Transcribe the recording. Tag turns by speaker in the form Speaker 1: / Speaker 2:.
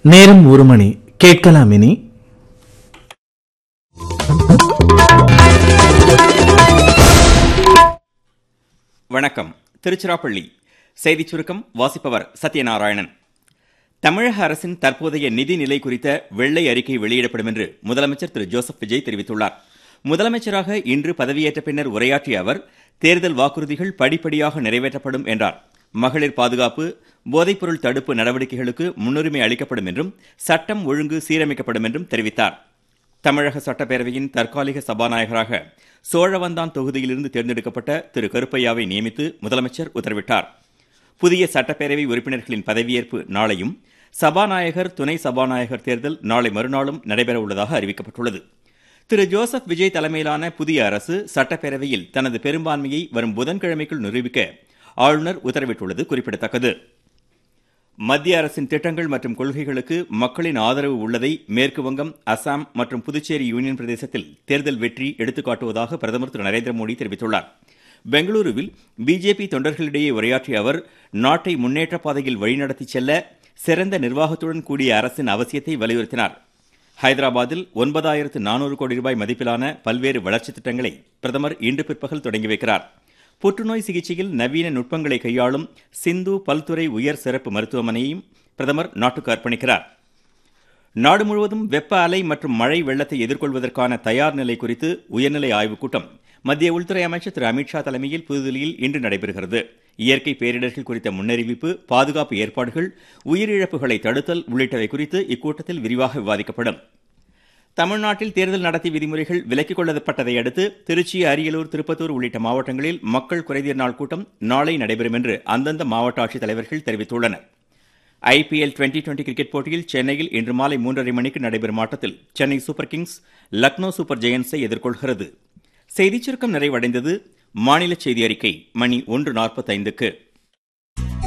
Speaker 1: நேரம் ஒரு மணி கேட்கலாம் இனி
Speaker 2: வணக்கம் திருச்சிராப்பள்ளி செய்திச் சுருக்கம் வாசிப்பவர் சத்யநாராயணன் தமிழக அரசின் தற்போதைய நிதி நிலை குறித்த வெள்ளை அறிக்கை வெளியிடப்படும் என்று முதலமைச்சர் திரு ஜோசப் விஜய் தெரிவித்துள்ளார் முதலமைச்சராக இன்று பதவியேற்ற பின்னர் உரையாற்றிய அவர் தேர்தல் வாக்குறுதிகள் படிப்படியாக நிறைவேற்றப்படும் என்றார் மகளிர் பாதுகாப்பு போதைப்பொருள் தடுப்பு நடவடிக்கைகளுக்கு முன்னுரிமை அளிக்கப்படும் என்றும் சட்டம் ஒழுங்கு சீரமைக்கப்படும் என்றும் தெரிவித்தார் தமிழக சட்டப்பேரவையின் தற்காலிக சபாநாயகராக சோழவந்தான் தொகுதியிலிருந்து தேர்ந்தெடுக்கப்பட்ட திரு கருப்பையாவை நியமித்து முதலமைச்சர் உத்தரவிட்டார் புதிய சட்டப்பேரவை உறுப்பினர்களின் பதவியேற்பு நாளையும் சபாநாயகர் துணை சபாநாயகர் தேர்தல் நாளை மறுநாளும் நடைபெற உள்ளதாக அறிவிக்கப்பட்டுள்ளது திரு ஜோசப் விஜய் தலைமையிலான புதிய அரசு சட்டப்பேரவையில் தனது பெரும்பான்மையை வரும் புதன்கிழமைக்குள் நிரூபிக்க ஆளுநர் உத்தரவிட்டுள்ளது குறிப்பிடத்தக்கது மத்திய அரசின் திட்டங்கள் மற்றும் கொள்கைகளுக்கு மக்களின் ஆதரவு உள்ளதை மேற்கு வங்கம் அசாம் மற்றும் புதுச்சேரி யூனியன் பிரதேசத்தில் தேர்தல் வெற்றி எடுத்துக்காட்டுவதாக பிரதமர் திரு நரேந்திர மோடி தெரிவித்துள்ளார் பெங்களூருவில் பிஜேபி தொண்டர்களிடையே உரையாற்றிய அவர் நாட்டை முன்னேற்ற பாதையில் வழிநடத்திச் செல்ல சிறந்த நிர்வாகத்துடன் கூடிய அரசின் அவசியத்தை வலியுறுத்தினார் ஹைதராபாத்தில் ஒன்பதாயிரத்து நானூறு கோடி ரூபாய் மதிப்பிலான பல்வேறு வளர்ச்சித் திட்டங்களை பிரதமர் இன்று பிற்பகல் தொடங்கி வைக்கிறார் புற்றுநோய் சிகிச்சையில் நவீன நுட்பங்களை கையாளும் சிந்து பல்துறை உயர் சிறப்பு மருத்துவமனையையும் பிரதமர் நாட்டுக்கு அர்ப்பணிக்கிறார் நாடு முழுவதும் வெப்ப அலை மற்றும் மழை வெள்ளத்தை எதிர்கொள்வதற்கான தயார் நிலை குறித்து உயர்நிலை ஆய்வுக் கூட்டம் மத்திய உள்துறை அமைச்சர் திரு அமித்ஷா தலைமையில் புதுதில்லியில் இன்று நடைபெறுகிறது இயற்கை பேரிடர்கள் குறித்த முன்னறிவிப்பு பாதுகாப்பு ஏற்பாடுகள் உயிரிழப்புகளை தடுத்தல் உள்ளிட்டவை குறித்து இக்கூட்டத்தில் விரிவாக விவாதிக்கப்படும் தமிழ்நாட்டில் தேர்தல் நடத்தை விதிமுறைகள் விலக்கிக் கொள்ளப்பட்டதை அடுத்து திருச்சி அரியலூர் திருப்பத்தூர் உள்ளிட்ட மாவட்டங்களில் மக்கள் குறைதீர் நாள் கூட்டம் நாளை நடைபெறும் என்று அந்தந்த மாவட்ட ஆட்சித் தலைவர்கள் தெரிவித்துள்ளனர் ஐபிஎல் டுவெண்டி டுவெண்டி கிரிக்கெட் போட்டியில் சென்னையில் இன்று மாலை மூன்றரை மணிக்கு நடைபெறும் ஆட்டத்தில் Chennai Super Kings Lucknow Super ஜெயன்ஸை எதிர்கொள்கிறது செய்திச் சுருக்கம் நிறைவடைந்தது மாநில செய்தி அறிக்கை மணி ஒன்று நாற்பத்தைந்துக்கு